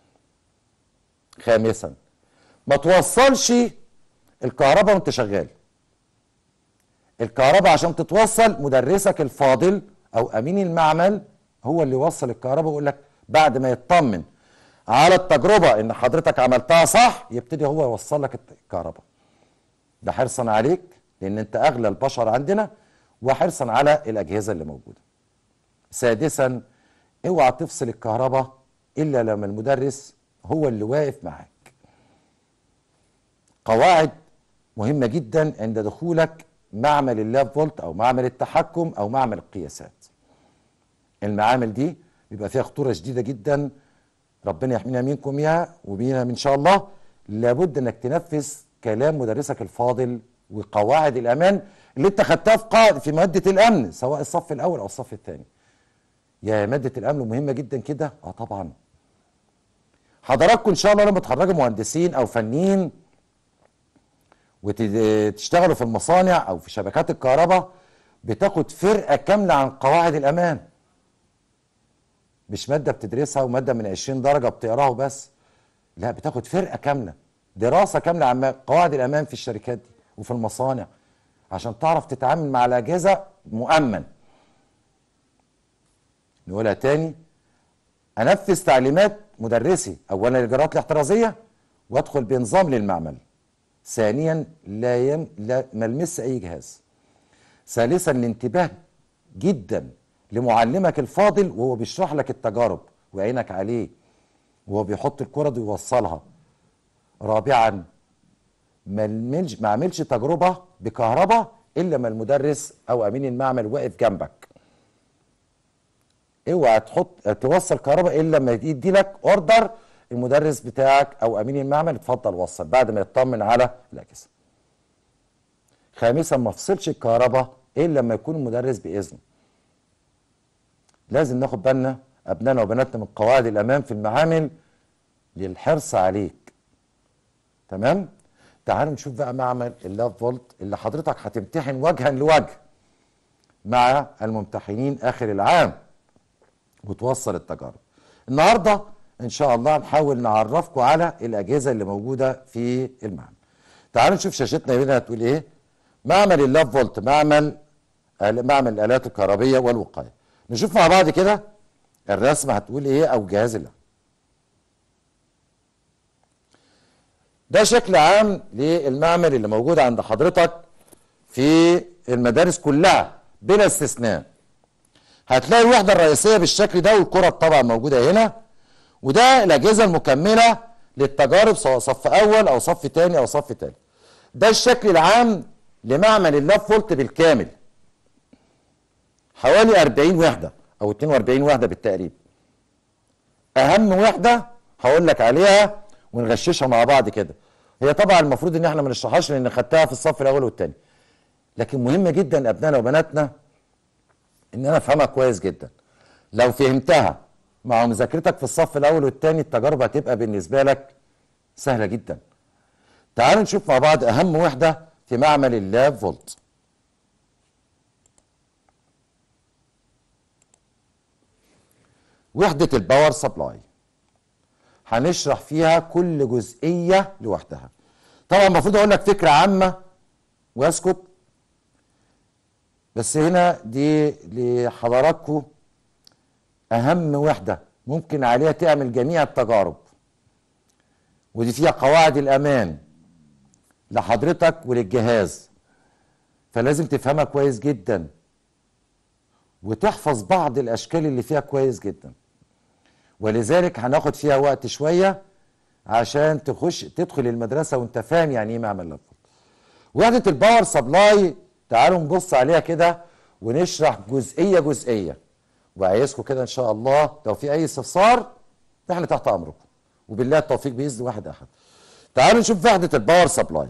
خامسا ما توصلش الكهرباء وانت شغال الكهرباء عشان تتوصل مدرسك الفاضل او امين المعمل هو اللي يوصل الكهرباء ويقول لك بعد ما يطمن على التجربه ان حضرتك عملتها صح يبتدي هو يوصل لك الكهرباء ده حرصا عليك لان انت اغلى البشر عندنا وحرصا على الاجهزه اللي موجوده سادسا اوعى تفصل الكهرباء الا لما المدرس هو اللي واقف معاك قواعد مهمه جدا عند دخولك معمل اللاب فولت او معمل التحكم او معمل القياسات المعامل دي بيبقى فيها خطوره شديده جدا ربنا يحمينا منكم يا وبينا ان شاء الله لابد انك تنفذ كلام مدرسك الفاضل وقواعد الامان اللي انت خدتها في قاعد في ماده الامن سواء الصف الاول او الصف الثاني يا ماده الامن مهمه جدا كده اه طبعا حضراتكم ان شاء الله لما تخرجوا مهندسين او فنيين وتشتغلوا في المصانع او في شبكات الكهرباء بتاخد فرقه كامله عن قواعد الامان مش ماده بتدرسها وماده من 20 درجه بتقراها وبس لا بتاخد فرقه كامله دراسه كامله عن قواعد الامان في الشركات دي وفي المصانع عشان تعرف تتعامل مع الاجهزه مؤمن نقولها تاني انفذ تعليمات مدرسي اولا الاجراءات الاحترازيه وادخل بنظام للمعمل ثانيا لا, يم... لا ملمس اي جهاز ثالثا الانتباه جدا لمعلمك الفاضل وهو بيشرح لك التجارب وعينك عليه وهو بيحط الكرة دي ويوصلها رابعا ما الملش- ما اعملش تجربه بكهرباء الا ما المدرس او امين المعمل واقف جنبك اوعى تحط توصل كهرباء الا لما يدي لك اوردر المدرس بتاعك او امين المعمل اتفضل وصل بعد ما يطمن على الاجهزه خامسا ما افصلش الكهرباء الا لما يكون المدرس باذنه لازم ناخد بالنا ابنائنا وبناتنا من قواعد الامان في المعامل للحرص عليك تمام تعالوا نشوف بقى معمل اللاف فولت اللي حضرتك هتمتحن وجها لوجه مع الممتحنين اخر العام وتوصل التجارب النهارده ان شاء الله هنحاول نعرفكم على الاجهزه اللي موجوده في المعمل تعالوا نشوف شاشتنا هنا هتقول ايه معمل اللاف فولت معمل معمل الالات الكهربيه والوقايه نشوف مع بعض كده الرسمه هتقول ايه او جهاز الله ده شكل عام للمعمل اللي موجود عند حضرتك في المدارس كلها بلا استثناء هتلاقي الوحدة الرئيسية بالشكل ده والكرة طبعا موجودة هنا وده الأجهزة المكملة للتجارب سواء صف أول أو صف تاني أو صف تالت ده الشكل العام لمعمل اللاف فولت بالكامل حوالي 40 وحدة أو 42 وحدة بالتقريب أهم وحدة هقول لك عليها ونغششها مع بعض كده هي طبعا المفروض ان احنا ما نشرحهاش لان خدتها في الصف الاول والثاني لكن مهمه جدا ابنائنا وبناتنا ان انا افهمها كويس جدا لو فهمتها مع مذاكرتك في الصف الاول والثاني التجارب هتبقى بالنسبه لك سهله جدا تعالوا نشوف مع بعض اهم وحده في معمل اللاف فولت وحده الباور سبلاي هنشرح فيها كل جزئيه لوحدها طبعا المفروض اقول لك فكره عامه واسكت بس هنا دي لحضراتكم اهم وحده ممكن عليها تعمل جميع التجارب ودي فيها قواعد الامان لحضرتك وللجهاز فلازم تفهمها كويس جدا وتحفظ بعض الاشكال اللي فيها كويس جدا ولذلك هناخد فيها وقت شويه عشان تخش تدخل المدرسه وانت فاهم يعني ايه معمل لابتوب وحده الباور سبلاي تعالوا نبص عليها كده ونشرح جزئيه جزئيه وعايزكم كده ان شاء الله لو في اي استفسار احنا تحت امركم وبالله التوفيق باذن واحد احد تعالوا نشوف وحده الباور سبلاي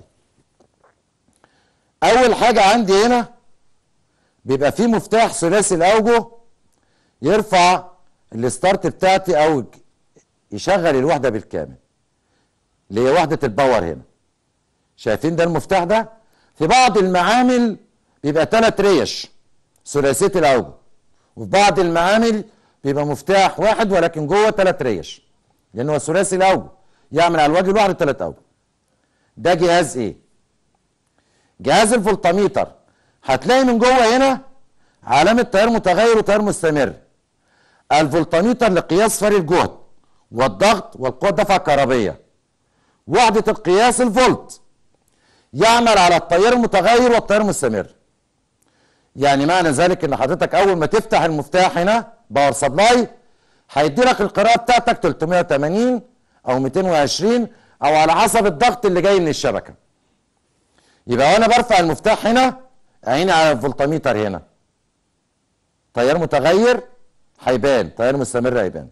اول حاجه عندي هنا بيبقى فيه مفتاح ثلاثي الاوجه يرفع الستارت بتاعتي او يشغل الوحده بالكامل اللي هي وحده الباور هنا شايفين ده المفتاح ده في بعض المعامل بيبقى ثلاث ريش ثلاثيه الاوجه وفي بعض المعامل بيبقى مفتاح واحد ولكن جوه ثلاث ريش لان هو ثلاثي الاوجه يعمل على الوجه الواحد ثلاث اوجه ده جهاز ايه جهاز الفولتميتر هتلاقي من جوه هنا علامه تيار متغير وتيار مستمر الفولتميتر لقياس فرق الجهد والضغط والقوه الدفع الكهربيه وحده القياس الفولت يعمل على التيار المتغير والتيار المستمر يعني معنى ذلك ان حضرتك اول ما تفتح المفتاح هنا باور سبلاي هيدي لك القراءه بتاعتك 380 او 220 او على حسب الضغط اللي جاي من الشبكه يبقى وانا برفع المفتاح هنا عيني على الفولتميتر هنا تيار متغير هيبان تيار مستمر هيبان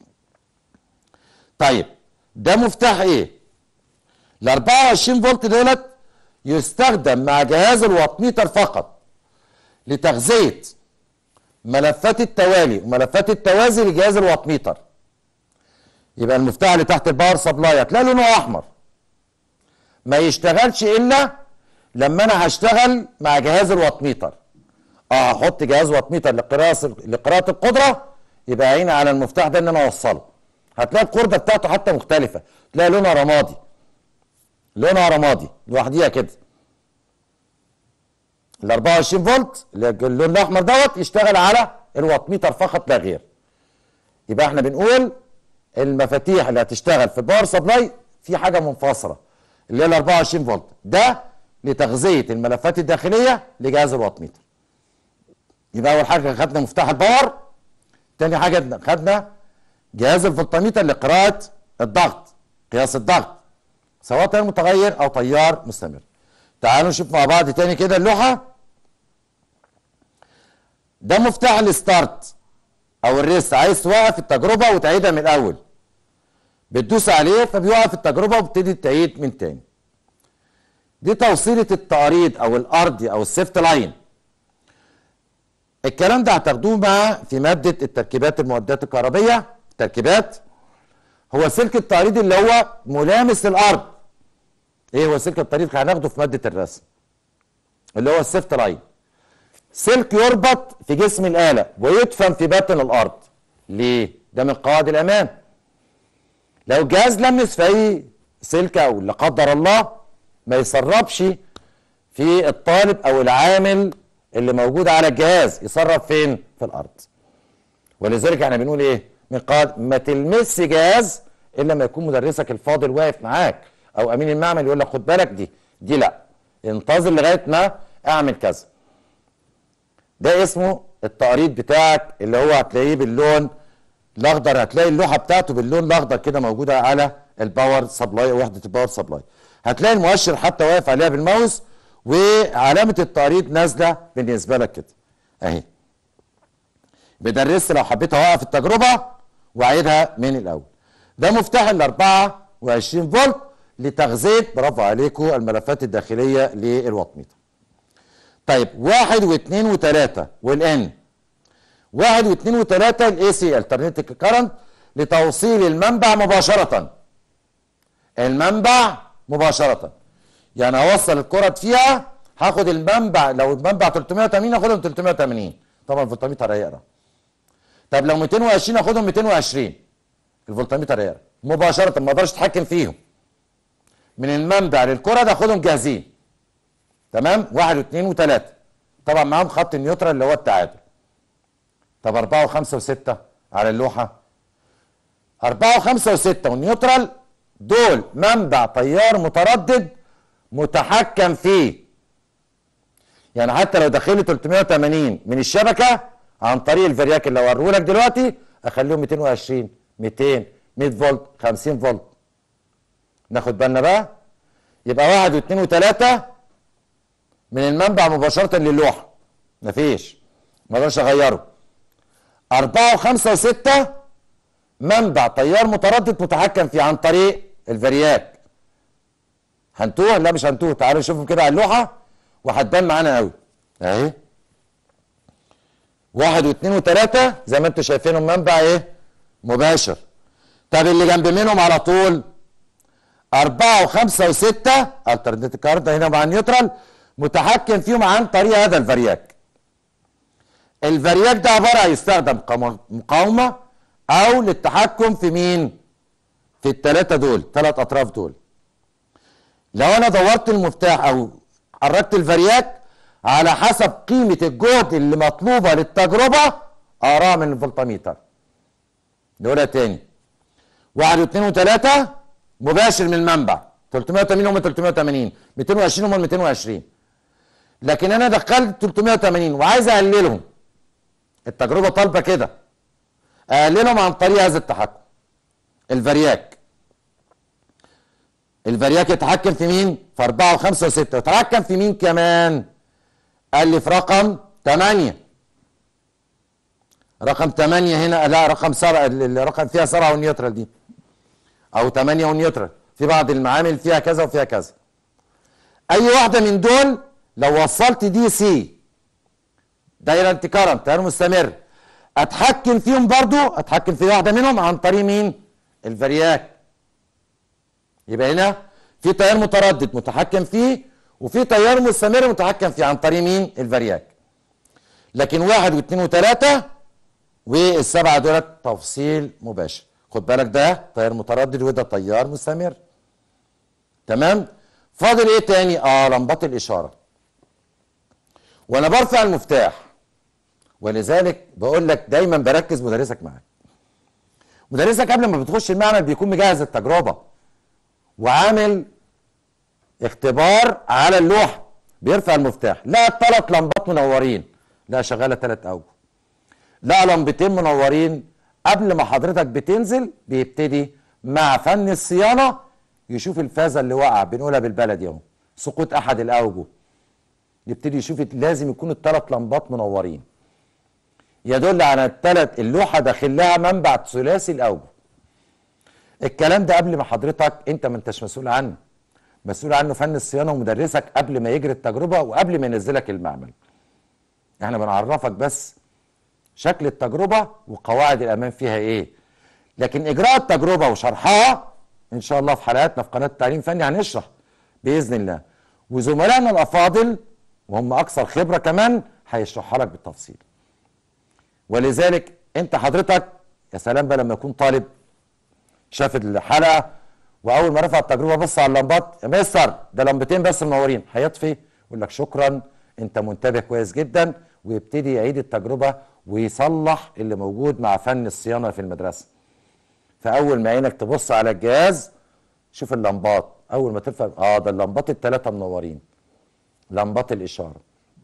طيب ده مفتاح ايه ال 24 فولت دولت يستخدم مع جهاز الواتميتر فقط لتغذيه ملفات التوالي وملفات التوازي لجهاز الواتميتر يبقى المفتاح اللي تحت الباور سبلاي هتلاقي لونه احمر ما يشتغلش الا لما انا هشتغل مع جهاز الواتميتر اه احط جهاز واتميتر لقراءه لقراءه القدره يبقى عيني على المفتاح ده ان انا اوصله هتلاقي القرده بتاعته حتى مختلفه تلاقي لونها رمادي لونها رمادي لوحديها كده ال 24 فولت اللي هي اللون الاحمر دوت يشتغل على الوات ميتر فقط لا غير يبقى احنا بنقول المفاتيح اللي هتشتغل في الباور سبلاي في حاجه منفصله اللي هي ال 24 فولت ده لتغذيه الملفات الداخليه لجهاز الوات ميتر يبقى اول حاجه خدنا مفتاح الباور تاني حاجه خدنا جهاز الفولتميتر لقراءه الضغط قياس الضغط سواء تيار متغير او تيار مستمر تعالوا نشوف مع بعض تاني كده اللوحه ده مفتاح الستارت او الريست عايز توقف التجربه وتعيدها من الاول بتدوس عليه فبيوقف التجربه وبتبتدي تعيد من تاني دي توصيله التعريض او الارضي او السيفت لاين الكلام ده هتاخدوه مع في ماده التركيبات المعدات الكهربيه تركيبات هو سلك التعريض اللي هو ملامس الارض ايه هو سلك التعريض هناخده في ماده الرسم اللي هو السيفت لاين سلك يربط في جسم الآلة ويدفن في باطن الأرض ليه؟ ده من قواعد الأمان لو الجهاز لمس في أي سلك أو لا قدر الله ما يسربش في الطالب أو العامل اللي موجود على الجهاز يسرب فين؟ في الأرض ولذلك احنا بنقول ايه؟ من قواعد ما تلمسش جهاز إلا ما يكون مدرسك الفاضل واقف معاك أو أمين المعمل يقول لك خد بالك دي دي لا انتظر لغاية ما أعمل كذا ده اسمه التقريض بتاعك اللي هو هتلاقيه باللون الاخضر هتلاقي اللوحه بتاعته باللون الاخضر كده موجوده على الباور سبلاي وحده الباور سبلاي هتلاقي المؤشر حتى واقف عليها بالماوس وعلامه التقريض نازله بالنسبه لك كده اهي بدرس لو حبيت اوقف التجربه واعيدها من الاول ده مفتاح ال 24 فولت لتغذيه برافو عليكم الملفات الداخليه للوات ميتر طيب واحد واثنين وثلاثة والان واحد واثنين وثلاثة الاي سي الترنتيك كارنت لتوصيل المنبع مباشرة المنبع مباشرة يعني اوصل الكرة فيها هاخد المنبع لو المنبع 380 اخدهم 380 طبعا الفولتميتر هيقرا طب لو 220 اخدهم 220 الفولتميتر هيقرا مباشرة ما اقدرش اتحكم فيهم من المنبع للكرة ده اخدهم جاهزين تمام واحد واثنين وثلاثة طبعا معاهم خط النيوترال اللي هو التعادل طب أربعة وخمسة وستة على اللوحة أربعة وخمسة وستة والنيوترال دول منبع تيار متردد متحكم فيه يعني حتى لو داخلي 380 من الشبكة عن طريق الفرياك اللي هوريه لك دلوقتي اخليهم 220 200 100 فولت 50 فولت ناخد بالنا بقى يبقى واحد واثنين وثلاثة من المنبع مباشرة للوحة مفيش ما اقدرش اغيره أربعة وخمسة وستة منبع تيار متردد متحكم فيه عن طريق الفرياك هنتوه لا مش هنتوه تعالوا نشوفهم كده على اللوحة وهتبان معانا قوي اهي واحد واثنين وثلاثة زي ما انتم شايفينهم منبع ايه مباشر طب اللي جنب منهم على طول أربعة وخمسة وستة التردد الكهرباء هنا مع النيوترال متحكم فيهم عن طريق هذا الفرياك الفرياك ده عبارة يستخدم مقاومة أو للتحكم في مين في الثلاثة دول ثلاث أطراف دول لو أنا دورت المفتاح أو حركت الفرياك على حسب قيمة الجهد اللي مطلوبة للتجربة أقراها من الفولتميتر نقولها تاني واحد واثنين وثلاثة مباشر من المنبع 380 هم 380 220 هم 220 لكن انا دخلت 380 وعايز اقللهم التجربه طالبه كده اقللهم عن طريق هذا التحكم الفرياك الفرياك يتحكم في مين في 4 و5 و6 يتحكم في مين كمان قال لي في رقم 8 رقم 8 هنا لا رقم 7 الرقم فيها 7 والنيوترال دي او 8 والنيوترال في بعض المعامل فيها كذا وفيها كذا اي واحده من دول لو وصلت دي سي دايره انت كرنت تيار مستمر اتحكم فيهم برضو اتحكم في واحده منهم عن طريق مين الفرياك يبقى هنا في تيار متردد متحكم فيه وفي تيار مستمر متحكم فيه عن طريق مين الفرياك لكن واحد واثنين وثلاثة والسبعة دولت تفصيل مباشر خد بالك ده تيار متردد وده تيار مستمر تمام فاضل ايه تاني اه لمبات الاشاره وانا برفع المفتاح ولذلك بقول لك دايما بركز مدرسك معاك مدرسك قبل ما بتخش المعمل بيكون مجهز التجربه وعامل اختبار على اللوحه بيرفع المفتاح لا ثلاث لمبات منورين لا شغاله ثلاث اوجه لا لمبتين منورين قبل ما حضرتك بتنزل بيبتدي مع فن الصيانه يشوف الفازه اللي وقع بنقولها بالبلدي اهو سقوط احد الاوجه يبتدي يشوف لازم يكون الثلاث لمبات منورين يدل على الثلاث اللوحه داخل لها منبع ثلاثي الاوجه الكلام ده قبل ما حضرتك انت ما انتش مسؤول عنه مسؤول عنه فن الصيانه ومدرسك قبل ما يجري التجربه وقبل ما ينزلك المعمل احنا بنعرفك بس شكل التجربه وقواعد الامان فيها ايه لكن اجراء التجربه وشرحها ان شاء الله في حلقاتنا في قناه التعليم الفني هنشرح باذن الله وزملائنا الافاضل وهم اكثر خبره كمان هيشرحها لك بالتفصيل ولذلك انت حضرتك يا سلام بقى لما يكون طالب شاف الحلقه واول ما رفع التجربه بص على اللمبات يا مستر ده لمبتين بس منورين هيطفي يقول لك شكرا انت منتبه كويس جدا ويبتدي يعيد التجربه ويصلح اللي موجود مع فن الصيانه في المدرسه فاول ما عينك تبص على الجهاز شوف اللمبات اول ما ترفع اه ده اللمبات الثلاثه منورين لمبات الاشاره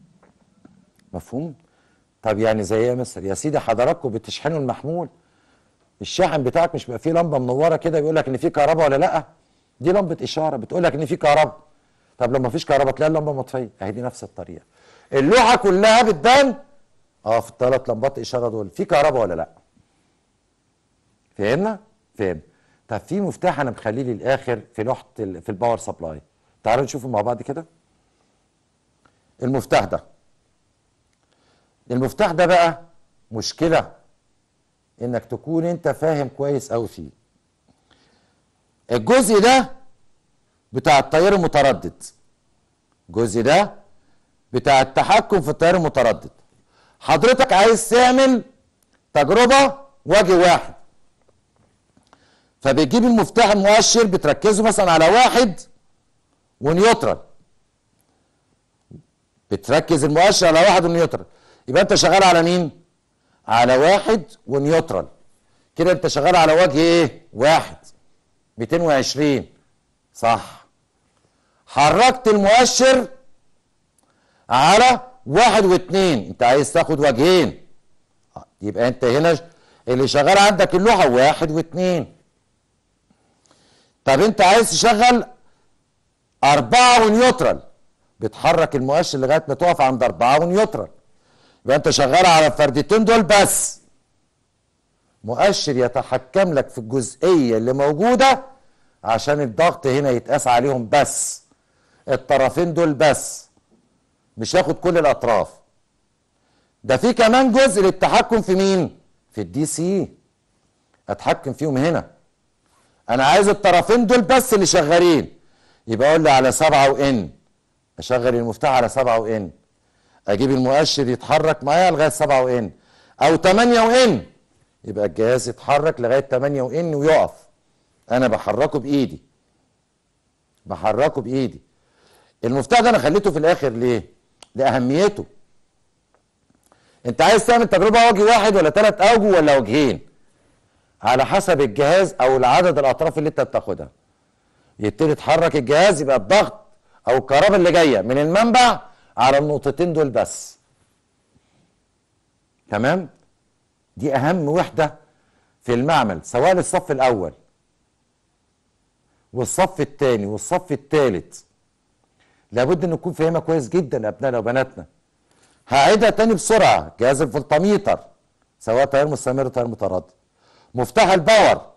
مفهوم طب يعني زي ايه يا مستر يا سيدي حضراتكم بتشحنوا المحمول الشاحن بتاعك مش بيبقى فيه لمبه منوره كده بيقول لك ان في كهرباء ولا لا دي لمبه اشاره بتقول لك ان في كهرباء طب لما فيش كهرباء تلاقي اللمبه مطفيه اهي دي نفس الطريقه اللوحه كلها بتبان اه في الثلاث لمبات اشاره دول في كهرباء ولا لا فهمنا فهم طب في مفتاح انا مخليه للاخر في لوحه ال- في الباور سبلاي تعالوا نشوفه مع بعض كده المفتاح ده المفتاح ده بقى مشكله انك تكون انت فاهم كويس قوي فيه الجزء ده بتاع التيار المتردد الجزء ده بتاع التحكم في التيار المتردد حضرتك عايز تعمل تجربه وجه واحد فبتجيب المفتاح المؤشر بتركزه مثلا على واحد ونيوترال بتركز المؤشر على واحد ونيوترال يبقى انت شغال على مين على واحد ونيوترال كده انت شغال على وجه ايه واحد 220 صح حركت المؤشر على واحد واثنين انت عايز تاخد وجهين يبقى انت هنا اللي شغال عندك اللوحه واحد واثنين طب انت عايز تشغل أربعة ونيوترال بتحرك المؤشر لغاية ما تقف عند أربعة ونيوترال يبقى أنت شغال على الفردتين دول بس مؤشر يتحكم لك في الجزئية اللي موجودة عشان الضغط هنا يتقاس عليهم بس الطرفين دول بس مش هاخد كل الأطراف ده في كمان جزء للتحكم في مين؟ في الدي سي اتحكم فيهم هنا انا عايز الطرفين دول بس اللي شغالين يبقى اقول لي على سبعة وان اشغل المفتاح على سبعة وان اجيب المؤشر يتحرك معايا لغايه سبعة وان او 8 وان يبقى الجهاز يتحرك لغايه 8 وان ويقف انا بحركه بايدي بحركه بايدي المفتاح ده انا خليته في الاخر ليه لاهميته انت عايز تعمل تجربه وجه واحد ولا ثلاث اوجه ولا وجهين على حسب الجهاز او العدد الاطراف اللي انت بتاخدها يبتدي يتحرك الجهاز يبقى الضغط او الكهرباء اللي جايه من المنبع على النقطتين دول بس تمام دي اهم وحده في المعمل سواء للصف الاول والصف الثاني والصف الثالث لابد ان نكون فاهمها كويس جدا ابنائنا وبناتنا هعيدها تاني بسرعه جهاز الفولتميتر سواء تيار مستمر تيار متردد مفتاح الباور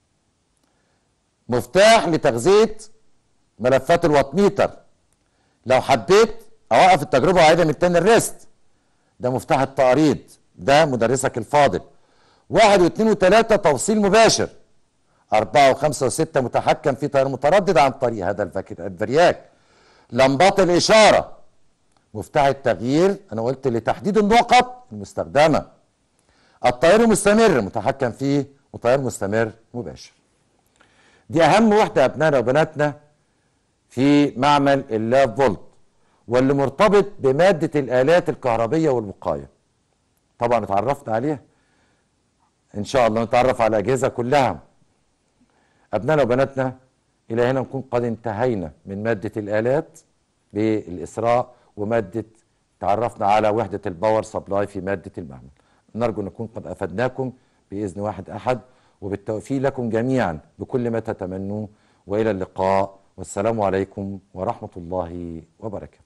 مفتاح لتغذيه ملفات الواتميتر لو حبيت اوقف التجربه واعيدها من تاني الريست ده مفتاح التعريض ده مدرسك الفاضل واحد واثنين وثلاثة توصيل مباشر أربعة وخمسة وستة متحكم في تيار متردد عن طريق هذا الفك- الفرياك لمبات الإشارة مفتاح التغيير أنا قلت لتحديد النقط المستخدمة التيار المستمر متحكم فيه وتيار مستمر مباشر دي أهم وحدة يا أبنائنا وبناتنا في معمل اللاف فولت واللي مرتبط بمادة الآلات الكهربية والوقاية طبعا اتعرفنا عليها إن شاء الله نتعرف على الأجهزة كلها أبنائنا وبناتنا إلى هنا نكون قد انتهينا من مادة الآلات بالإسراء ومادة تعرفنا على وحدة الباور سبلاي في مادة المعمل نرجو أن نكون قد أفدناكم بإذن واحد أحد وبالتوفيق لكم جميعا بكل ما تتمنوه وإلى اللقاء والسلام عليكم ورحمة الله وبركاته